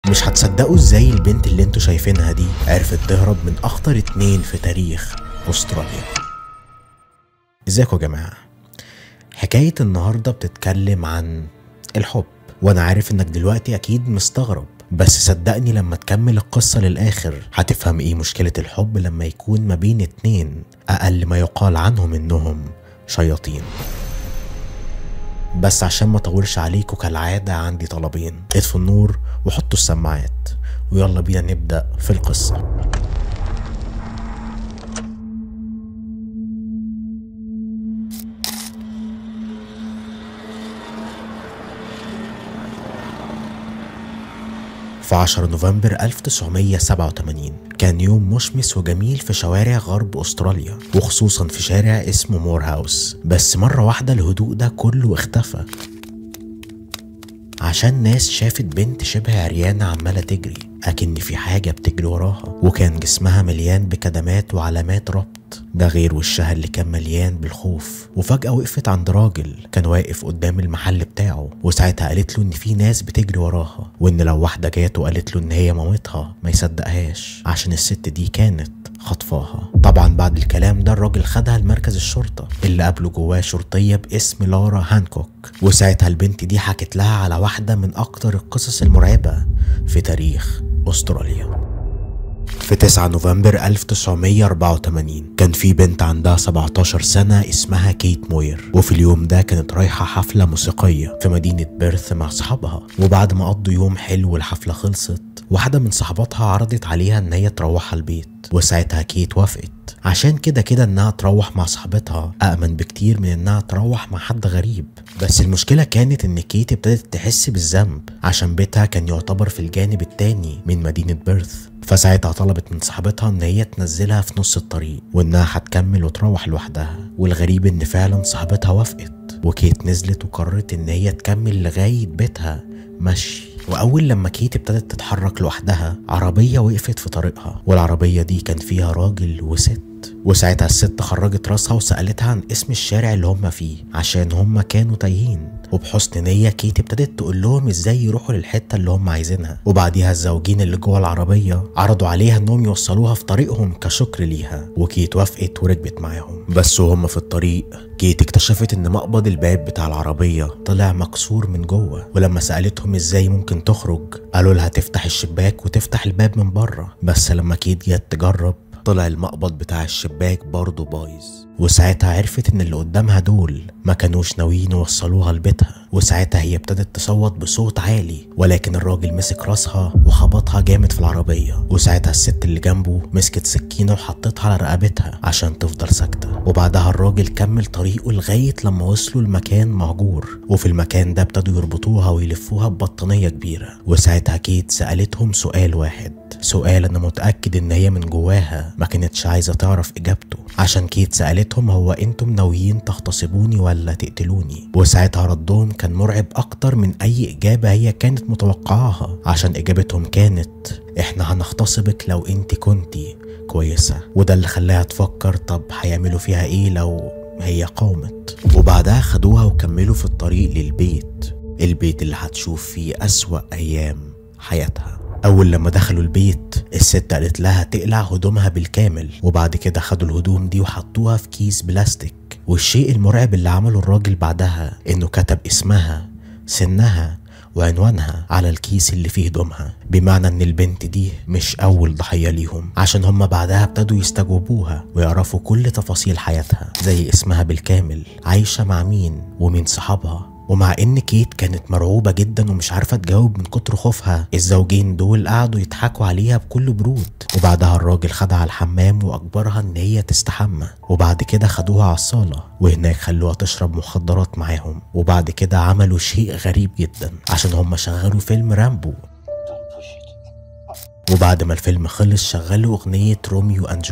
مش هتصدقوا ازاي البنت اللي انتوا شايفينها دي عرفت تهرب من اخطر اتنين في تاريخ استراليا ازيكم يا جماعة حكاية النهاردة بتتكلم عن الحب وانا عارف انك دلوقتي اكيد مستغرب بس صدقني لما تكمل القصة للآخر هتفهم ايه مشكلة الحب لما يكون ما بين اتنين أقل ما يقال عنهم انهم شياطين بس عشان ما اطولش عليكم كالعادة عندي طلبين اطفوا النور وحطوا السماعات ويلا بينا نبدأ في القصة في 10 نوفمبر 1987 كان يوم مشمس وجميل في شوارع غرب أستراليا وخصوصا في شارع اسمه مور هاوس بس مرة واحدة الهدوء ده كله اختفى عشان ناس شافت بنت شبه عريانة عمالة تجري أكن في حاجة بتجري وراها وكان جسمها مليان بكدمات وعلامات ربط ده غير وشها اللي كان مليان بالخوف وفجأة وقفت عند راجل كان واقف قدام المحل بتاعه وساعتها قالت له إن في ناس بتجري وراها وإن لو واحدة جات وقالت له إن هي مامتها ما يصدقهاش عشان الست دي كانت خطفاها طبعا بعد الكلام ده الراجل خدها لمركز الشرطة اللي قابله جواه شرطية باسم لارا هانكوك وساعتها البنت دي حكت لها على واحدة من أكتر القصص المرعبة في تاريخ أستراليا في 9 نوفمبر 1984 كان في بنت عندها 17 سنة اسمها كيت موير وفي اليوم ده كانت رايحة حفلة موسيقية في مدينة بيرث مع أصحابها وبعد ما قضوا يوم حلو والحفلة خلصت واحدة من صحباتها عرضت عليها إن هي تروحها البيت وساعتها كيت وافقت عشان كده كده إنها تروح مع صاحبتها أأمن بكتير من إنها تروح مع حد غريب بس المشكلة كانت إن كيت ابتدت تحس بالذنب عشان بيتها كان يعتبر في الجانب التاني من مدينة بيرث فساعتها طلبت من صاحبتها ان هي تنزلها في نص الطريق وانها هتكمل وتروح لوحدها والغريب ان فعلا صاحبتها وافقت وكيت نزلت وقررت ان هي تكمل لغاية بيتها مشي واول لما كيت ابتدت تتحرك لوحدها عربية وقفت في طريقها والعربية دي كان فيها راجل وست وساعتها الست خرجت راسها وسألتها عن اسم الشارع اللي هم فيه عشان هم كانوا تايهين وبحسن نية كيت ابتدت تقول لهم ازاي يروحوا للحتة اللي هم عايزينها وبعديها الزوجين اللي جوه العربية عرضوا عليها انهم يوصلوها في طريقهم كشكر ليها وكيت وافقت وركبت معاهم بس وهم في الطريق كيت اكتشفت ان مقبض الباب بتاع العربية طلع مكسور من جوه ولما سألتهم ازاي ممكن تخرج قالوا لها تفتح الشباك وتفتح الباب من بره بس لما كيت جت تجرب طلع المقبض بتاع الشباك برضه بايظ وساعتها عرفت ان اللي قدامها دول ما كانوش ناويين يوصلوها لبيتها وساعتها هي ابتدت تصوت بصوت عالي ولكن الراجل مسك راسها وخبطها جامد في العربية وساعتها الست اللي جنبه مسكت سكينة وحطتها على رقبتها عشان تفضل ساكتة وبعدها الراجل كمل طريقه لغاية لما وصلوا لمكان مهجور وفي المكان ده ابتدوا يربطوها ويلفوها ببطانية كبيرة وساعتها كيت سألتهم سؤال واحد سؤال انا متأكد ان هي من جواها ما كانتش عايزة تعرف اجابته عشان كيت سألتهم هو انتم ناويين تغتصبوني ولا تقتلوني وساعتها ردهم كان مرعب اكتر من اي اجابة هي كانت متوقعاها عشان اجابتهم كانت احنا هنغتصبك لو انت كنتي كويسة وده اللي خلاها تفكر طب هيعملوا فيها ايه لو هي قاومت وبعدها خدوها وكملوا في الطريق للبيت البيت اللي هتشوف فيه أسوأ أيام حياتها أول لما دخلوا البيت الست قالت لها تقلع هدومها بالكامل وبعد كده خدوا الهدوم دي وحطوها في كيس بلاستيك والشيء المرعب اللي عمله الراجل بعدها إنه كتب اسمها سنها وعنوانها على الكيس اللي فيه هدومها بمعنى ان البنت دي مش اول ضحية ليهم عشان هم بعدها ابتدوا يستجوبوها ويعرفوا كل تفاصيل حياتها زي اسمها بالكامل عايشة مع مين ومين صحابها ومع ان كيت كانت مرعوبة جدا ومش عارفة تجاوب من كتر خوفها الزوجين دول قعدوا يضحكوا عليها بكل برود وبعدها الراجل خدها على الحمام واجبرها ان هي تستحمى وبعد كده خدوها على الصالة وهناك خلوها تشرب مخدرات معاهم وبعد كده عملوا شيء غريب جدا عشان هم شغلوا فيلم رامبو وبعد ما الفيلم خلص شغلوا أغنية روميو أند جولييت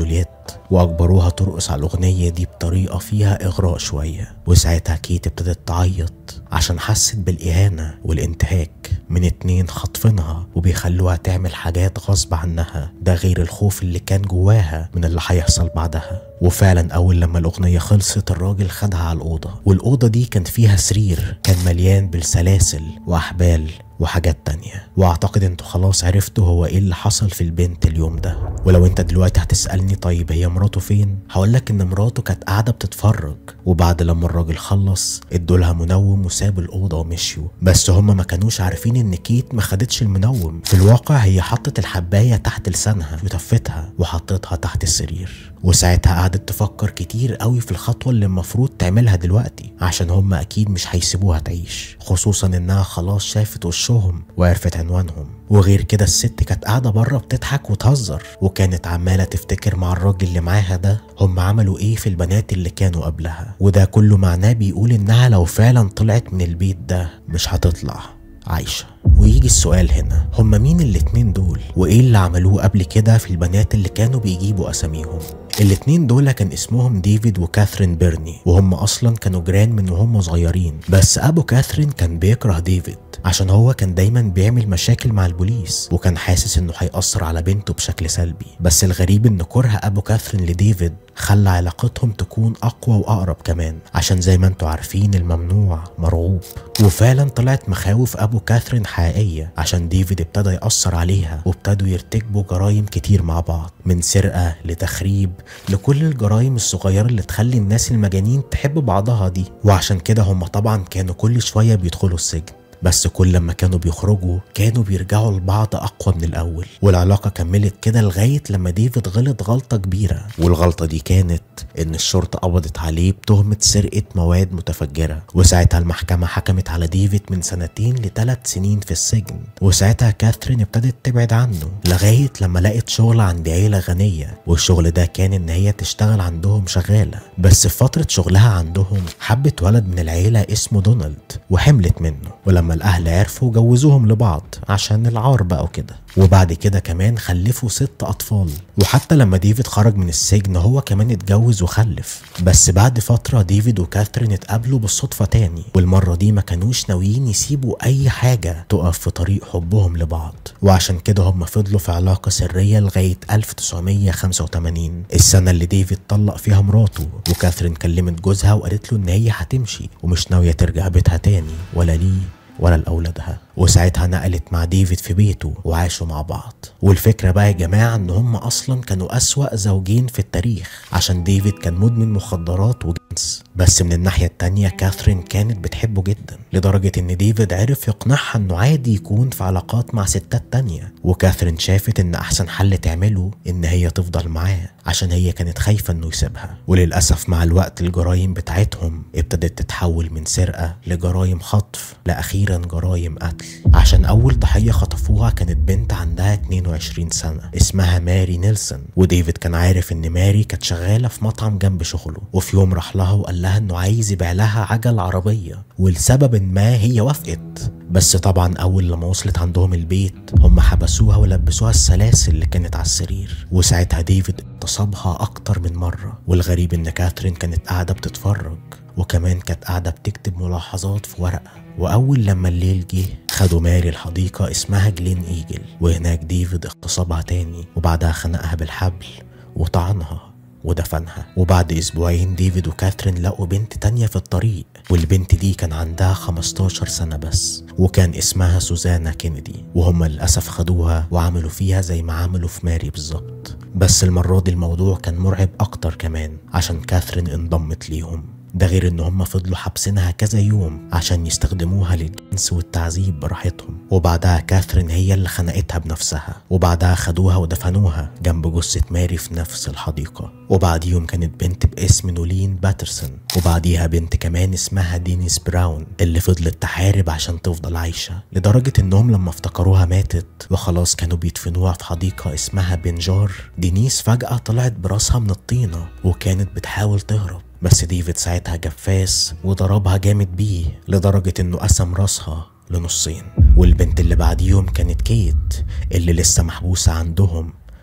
واجبروها ترقص على الاغنيه دي بطريقه فيها اغراء شويه وساعتها كيت ابتدت تعيط عشان حست بالاهانه والانتهاك من اتنين خاطفينها وبيخلوها تعمل حاجات غصب عنها ده غير الخوف اللي كان جواها من اللي هيحصل بعدها وفعلا اول لما الاغنيه خلصت الراجل خدها على الاوضه والاوضه دي كان فيها سرير كان مليان بالسلاسل واحبال وحاجات تانية واعتقد انتوا خلاص عرفتوا هو ايه اللي حصل في البنت اليوم ده ولو انت دلوقتي هتسألني طيب هي مراته فين هقولك ان مراته كانت قاعدة بتتفرج وبعد لما الراجل خلص ادولها منوم وسابوا الأوضة ومشيوا بس هما ما كانوش عارفين ان كيت ما خدتش المنوم في الواقع هي حطت الحباية تحت لسانها وتفتها وحطتها تحت السرير وساعتها قعدت تفكر كتير قوي في الخطوة اللي المفروض تعملها دلوقتي عشان هما أكيد مش هيسيبوها تعيش خصوصا إنها خلاص شافت وشهم وعرفت عنوانهم وغير كده الست كانت قاعدة بره بتضحك وتهزر وكانت عمالة تفتكر مع الراجل اللي معاها ده هم عملوا ايه في البنات اللي كانوا قبلها وده كله معناه بيقول انها لو فعلا طلعت من البيت ده مش هتطلع عايشة ويجي السؤال هنا هما مين الاتنين دول وايه اللي عملوه قبل كده في البنات اللي كانوا بيجيبوا اساميهم الاتنين دول كان اسمهم ديفيد وكاثرين بيرني وهم اصلا كانوا جيران من وهم صغيرين بس ابو كاثرين كان بيكره ديفيد عشان هو كان دايما بيعمل مشاكل مع البوليس وكان حاسس انه هيأثر على بنته بشكل سلبي بس الغريب ان كره ابو كاثرين لديفيد خلى علاقتهم تكون اقوى واقرب كمان عشان زي ما انتوا عارفين الممنوع مرغوب وفعلا طلعت مخاوف ابو كاثرين حقيقيه عشان ديفيد ابتدى يأثر عليها وابتدوا يرتكبوا جرائم كتير مع بعض من سرقه لتخريب لكل الجرائم الصغيره اللي تخلي الناس المجانين تحب بعضها دي وعشان كده هم طبعا كانوا كل شويه بيدخلوا السجن بس كل لما كانوا بيخرجوا كانوا بيرجعوا لبعض اقوى من الاول والعلاقه كملت كده لغايه لما ديفيد غلط غلطه كبيره والغلطه دي كانت ان الشرطه قبضت عليه بتهمه سرقه مواد متفجره وساعتها المحكمه حكمت على ديفيد من سنتين لثلاث سنين في السجن وساعتها كاثرين ابتدت تبعد عنه لغايه لما لقت شغل عند عيله غنيه والشغل ده كان ان هي تشتغل عندهم شغاله بس في فتره شغلها عندهم حبت ولد من العيله اسمه دونالد وحملت منه ولما الاهل عرفوا جوزوهم لبعض عشان العار بقى وكده وبعد كده كمان خلفوا ست اطفال وحتى لما ديفيد خرج من السجن هو كمان اتجوز وخلف بس بعد فتره ديفيد وكاثرين اتقابلوا بالصدفه تاني والمره دي ما كانوش ناويين يسيبوا اي حاجه تقف في طريق حبهم لبعض وعشان كده هم فضلوا في علاقه سريه لغايه 1985 السنه اللي ديفيد طلق فيها مراته وكاثرين كلمت جوزها وقالت له ان هي هتمشي ومش ناويه ترجع بيتها تاني ولا ليه ولا لأولادها وساعتها نقلت مع ديفيد في بيته وعاشوا مع بعض والفكرة بقى يا جماعة ان هم اصلا كانوا اسوأ زوجين في التاريخ عشان ديفيد كان مدمن مخدرات وجنس بس من الناحية التانية كاثرين كانت بتحبه جدا لدرجة ان ديفيد عرف يقنعها انه عادي يكون في علاقات مع ستات تانية وكاثرين شافت ان احسن حل تعمله ان هي تفضل معاه عشان هي كانت خايفة انه يسيبها وللأسف مع الوقت الجرايم بتاعتهم ابتدت تتحول من سرقة لجرايم خطف لأخيرا جرايم قتل عشان أول ضحية خطفوها كانت بنت عندها 22 سنة اسمها ماري نيلسون وديفيد كان عارف ان ماري كانت شغالة في مطعم جنب شغله وفي يوم راح لها وقال لها انه عايز يبيع لها عجل عربية ولسبب ما هي وافقت بس طبعا اول لما وصلت عندهم البيت هم حبسوها ولبسوها السلاسل اللي كانت على السرير وساعتها ديفيد اغتصبها اكتر من مرة والغريب ان كاثرين كانت قاعدة بتتفرج وكمان كانت قاعدة بتكتب ملاحظات في ورقة وأول لما الليل جه خدوا ماري الحديقة اسمها جلين إيجل وهناك ديفيد اغتصبها تاني وبعدها خنقها بالحبل وطعنها ودفنها وبعد اسبوعين ديفيد وكاثرين لقوا بنت تانية في الطريق والبنت دي كان عندها 15 سنة بس وكان اسمها سوزانا كينيدي وهم للأسف خدوها وعملوا فيها زي ما عملوا في ماري بالظبط بس المرة دي الموضوع كان مرعب أكتر كمان عشان كاثرين انضمت ليهم ده غير ان هم فضلوا حابسينها كذا يوم عشان يستخدموها للجنس والتعذيب براحتهم وبعدها كاثرين هي اللي خنقتها بنفسها وبعدها خدوها ودفنوها جنب جثة ماري في نفس الحديقة وبعديهم كانت بنت باسم نولين باترسون وبعديها بنت كمان اسمها دينيس براون اللي فضلت تحارب عشان تفضل عايشة لدرجة انهم لما افتكروها ماتت وخلاص كانوا بيدفنوها في حديقة اسمها بنجار دينيس فجأة طلعت براسها من الطينة وكانت بتحاول تهرب بس ديفيد ساعتها جفاس وضربها جامد بيه لدرجة انه قسم راسها لنصين والبنت اللي بعديهم كانت كيت اللي لسه محبوسة عندهم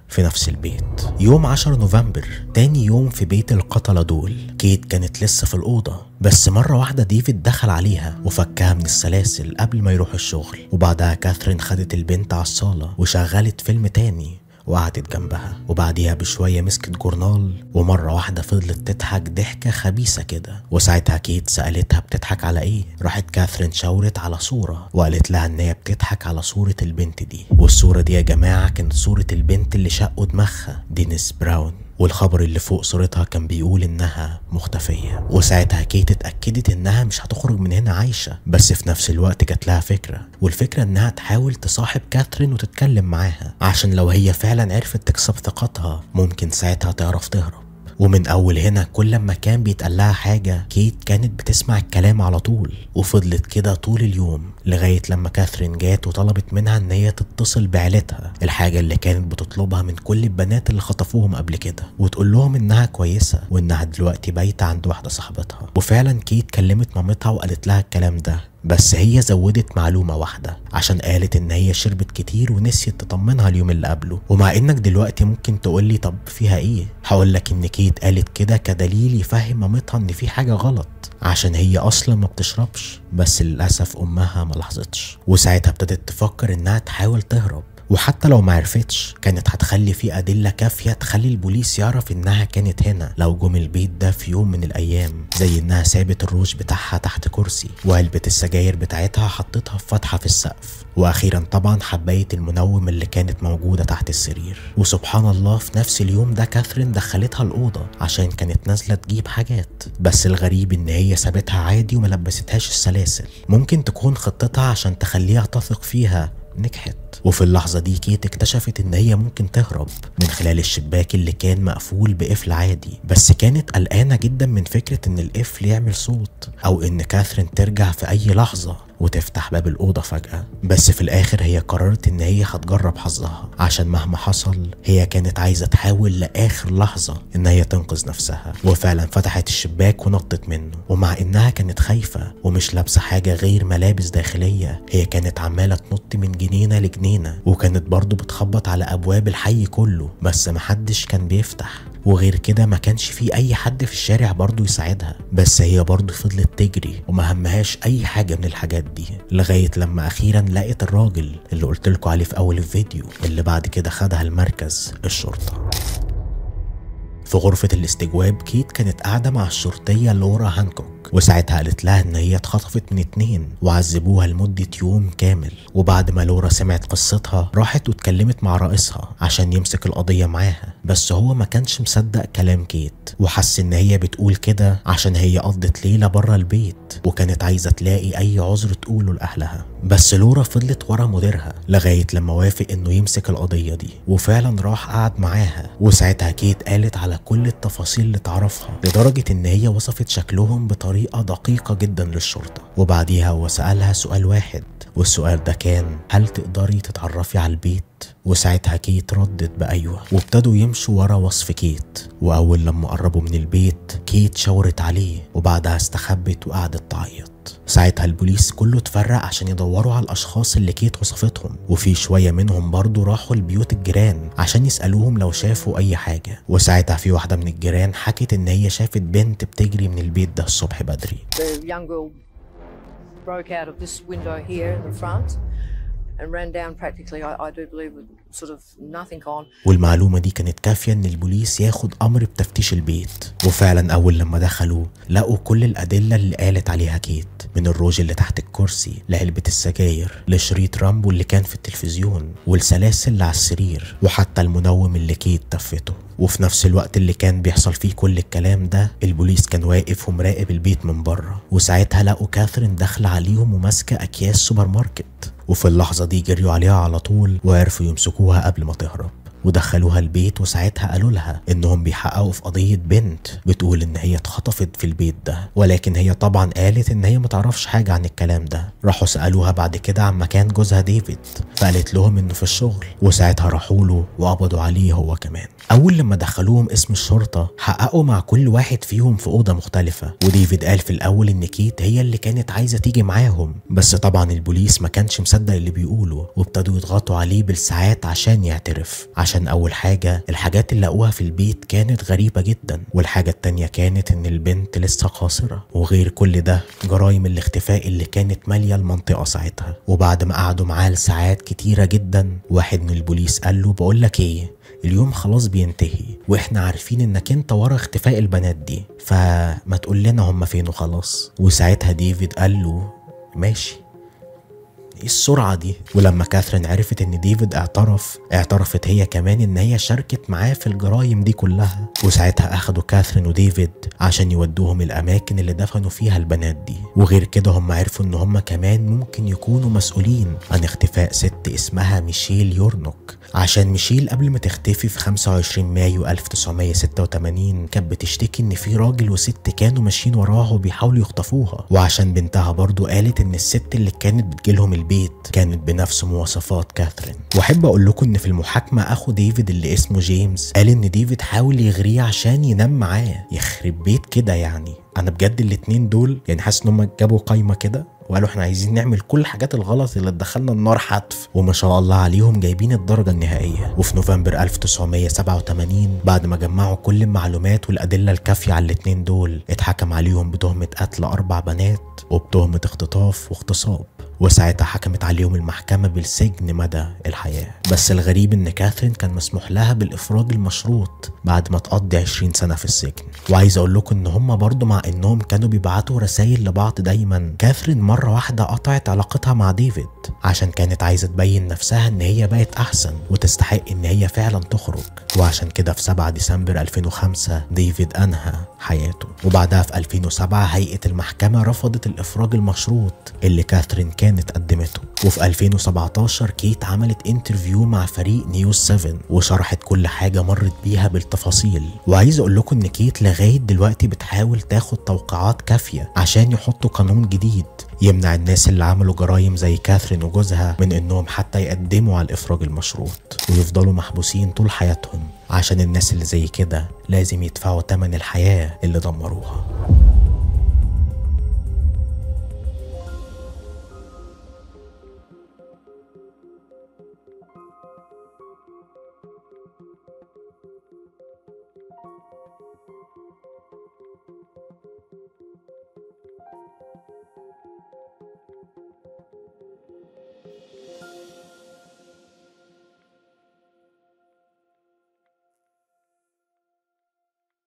في نفس البيت يوم 10 نوفمبر تاني يوم في بيت القتلة دول كيت كانت لسه في الأوضة بس مرة واحدة ديفيد دخل عليها وفكها من السلاسل قبل ما يروح الشغل وبعدها كاثرين خدت البنت على الصالة وشغلت فيلم تاني وقعدت جنبها وبعديها بشوية مسكت جورنال ومرة واحدة فضلت تضحك ضحكة خبيثة كده وساعتها كيت سألتها بتضحك على ايه راحت كاثرين شاورت على صورة وقالت لها ان هي بتضحك على صورة البنت دي والصورة دي يا جماعة كانت صورة البنت اللي شقوا دماغها دينيس براون والخبر اللي فوق صورتها كان بيقول انها مختفية وساعتها كيت اتأكدت انها مش هتخرج من هنا عايشة بس في نفس الوقت جات لها فكرة والفكرة انها تحاول تصاحب كاثرين وتتكلم معاها عشان لو هي فعلا عرفت تكسب ثقتها ممكن ساعتها تعرف تهرب ومن اول هنا كل ما كان بيتقال لها حاجه كيت كانت بتسمع الكلام على طول وفضلت كده طول اليوم لغايه لما كاثرين جات وطلبت منها ان هي تتصل بعيلتها الحاجه اللي كانت بتطلبها من كل البنات اللي خطفوهم قبل كده وتقول لهم انها كويسه وانها دلوقتي بايته عند واحده صاحبتها وفعلا كيت كلمت مامتها وقالت لها الكلام ده بس هي زودت معلومة واحدة عشان قالت إن هي شربت كتير ونسيت تطمنها اليوم اللي قبله ومع إنك دلوقتي ممكن تقولي طب فيها إيه هقولك إن كيت قالت كده كدليل يفهم مامتها إن في حاجة غلط عشان هي أصلا ما بتشربش بس للأسف أمها ما لاحظتش وساعتها ابتدت تفكر إنها تحاول تهرب وحتى لو ما عرفتش كانت هتخلي في أدلة كافية تخلي البوليس يعرف إنها كانت هنا لو جم البيت ده في يوم من الأيام زي إنها سابت الروج بتاعها تحت كرسي وعلبة السجاير بتاعتها حطتها في فتحة في السقف وأخيرا طبعا حباية المنوم اللي كانت موجودة تحت السرير وسبحان الله في نفس اليوم ده كاثرين دخلتها الأوضة عشان كانت نازلة تجيب حاجات بس الغريب إن هي سابتها عادي وما لبستهاش السلاسل ممكن تكون خطتها عشان تخليها تثق فيها نجحت وفي اللحظة دي كيت اكتشفت ان هي ممكن تهرب من خلال الشباك اللي كان مقفول بقفل عادي بس كانت قلقانة جدا من فكرة ان القفل يعمل صوت او ان كاثرين ترجع في اي لحظة وتفتح باب الأوضة فجأة بس في الآخر هي قررت إن هي هتجرب حظها عشان مهما حصل هي كانت عايزة تحاول لآخر لحظة إن هي تنقذ نفسها وفعلا فتحت الشباك ونطت منه ومع إنها كانت خايفة ومش لابسة حاجة غير ملابس داخلية هي كانت عمالة تنط من جنينة لجنينة وكانت برضه بتخبط على أبواب الحي كله بس محدش كان بيفتح وغير كده ما كانش في اي حد في الشارع برضه يساعدها بس هي برضه فضلت تجري وما همهاش اي حاجه من الحاجات دي لغايه لما اخيرا لقت الراجل اللي قلت لكم عليه في اول الفيديو اللي بعد كده خدها المركز الشرطه في غرفة الاستجواب كيت كانت قاعدة مع الشرطية لورا هانكوك وساعتها قالت لها إن هي اتخطفت من اتنين وعذبوها لمدة يوم كامل وبعد ما لورا سمعت قصتها راحت واتكلمت مع رئيسها عشان يمسك القضية معاها بس هو ما كانش مصدق كلام كيت وحس إن هي بتقول كده عشان هي قضت ليلة بره البيت وكانت عايزة تلاقي أي عذر تقوله لأهلها بس لورا فضلت ورا مديرها لغاية لما وافق إنه يمسك القضية دي وفعلا راح قعد معاها وساعتها كيت قالت على كل التفاصيل اللي تعرفها لدرجة إن هي وصفت شكلهم بطريقة دقيقة جدا للشرطة وبعديها هو سألها سؤال واحد والسؤال ده كان هل تقدري تتعرفي على البيت؟ وساعتها كيت ردت بأيوة وابتدوا يمشوا ورا وصف كيت وأول لما قربوا من البيت كيت شاورت عليه وبعدها استخبت وقعدت تعيط ساعتها البوليس كله اتفرق عشان يدوروا على الأشخاص اللي كيت وصفتهم وفي شوية منهم برضو راحوا لبيوت الجيران عشان يسألوهم لو شافوا أي حاجة وساعتها في واحدة من الجيران حكت إن هي شافت بنت بتجري من البيت ده الصبح بدري The young girl broke out of this window here in the front and ran down practically, I, I do believe, with sort of nothing on. والمعلومة دي كانت كافية إن البوليس ياخد أمر بتفتيش البيت وفعلا أول لما دخلوا لقوا كل الأدلة اللي قالت عليها كيت من الروج اللي تحت الكرسي لعلبة السجاير لشريط رامبو اللي كان في التلفزيون والسلاسل اللي على السرير وحتى المنوم اللي كيت تفته وفي نفس الوقت اللي كان بيحصل فيه كل الكلام ده البوليس كان واقف ومراقب البيت من بره وساعتها لقوا كاثرين داخلة عليهم وماسكة أكياس سوبر ماركت وفي اللحظة دي جريوا عليها على طول وعرفوا يمسكوها قبل ما تهرب ودخلوها البيت وساعتها قالوا لها انهم بيحققوا في قضية بنت بتقول ان هي اتخطفت في البيت ده ولكن هي طبعا قالت ان هي متعرفش حاجة عن الكلام ده راحوا سألوها بعد كده عن مكان جوزها ديفيد فقالت لهم انه في الشغل وساعتها راحوا له وقبضوا عليه هو كمان اول لما دخلوهم اسم الشرطة حققوا مع كل واحد فيهم في اوضة مختلفة وديفيد قال في الاول ان كيت هي اللي كانت عايزة تيجي معاهم بس طبعا البوليس ما كانش مصدق اللي بيقوله وابتدوا يضغطوا عليه بالساعات عشان يعترف عشان عشان أول حاجة الحاجات اللي لقوها في البيت كانت غريبة جدا والحاجة التانية كانت إن البنت لسه قاصرة وغير كل ده جرائم الاختفاء اللي كانت مالية المنطقة ساعتها وبعد ما قعدوا معاه لساعات كتيرة جدا واحد من البوليس قال له بقول لك ايه اليوم خلاص بينتهي واحنا عارفين انك انت ورا اختفاء البنات دي فما تقول لنا هم فين وخلاص وساعتها ديفيد قال له ماشي ايه السرعة دي؟ ولما كاثرين عرفت ان ديفيد اعترف اعترفت هي كمان ان هي شاركت معاه في الجرايم دي كلها وساعتها اخدوا كاثرين وديفيد عشان يودوهم الاماكن اللي دفنوا فيها البنات دي وغير كده هم عرفوا ان هم كمان ممكن يكونوا مسؤولين عن اختفاء ست اسمها ميشيل يورنوك عشان ميشيل قبل ما تختفي في 25 مايو 1986 كانت بتشتكي ان في راجل وست كانوا ماشيين وراها وبيحاولوا يخطفوها وعشان بنتها برضو قالت ان الست اللي كانت بتجيلهم البيت كانت بنفس مواصفات كاثرين واحب اقول لكم ان في المحاكمه اخو ديفيد اللي اسمه جيمس قال ان ديفيد حاول يغريه عشان ينام معاه يخرب بيت كده يعني انا بجد الاتنين دول يعني حاسس ان هم جابوا قايمه كده وقالوا احنا عايزين نعمل كل الحاجات الغلط اللي تدخلنا النار حتف وما شاء الله عليهم جايبين الدرجة النهائية وفي نوفمبر 1987 بعد ما جمعوا كل المعلومات والأدلة الكافية على الاتنين دول اتحكم عليهم بتهمة قتل أربع بنات وبتهمة اختطاف واغتصاب وساعتها حكمت عليهم المحكمة بالسجن مدى الحياة بس الغريب ان كاثرين كان مسموح لها بالإفراج المشروط بعد ما تقضي 20 سنة في السجن وعايز اقول لكم ان هم برضو مع انهم كانوا بيبعتوا رسائل لبعض دايما كاثرين مرة واحدة قطعت علاقتها مع ديفيد عشان كانت عايزة تبين نفسها ان هي بقت احسن وتستحق ان هي فعلا تخرج وعشان كده في 7 ديسمبر 2005 ديفيد انهى حياته وبعدها في 2007 هيئة المحكمة رفضت الافراج المشروط اللي كاثرين كانت قدمته وفي 2017 كيت عملت انترفيو مع فريق نيوز 7 وشرحت كل حاجة مرت بيها بالتفاصيل وعايز اقول لكم ان كيت لغاية دلوقتي بتحاول تاخد توقعات كافية عشان يحطوا قانون جديد يمنع الناس اللي عملوا جرائم زي كاثرين وجوزها من انهم حتى يقدموا على الافراج المشروط ويفضلوا محبوسين طول حياتهم عشان الناس اللي زي كده لازم يدفعوا تمن الحياة اللي دمروها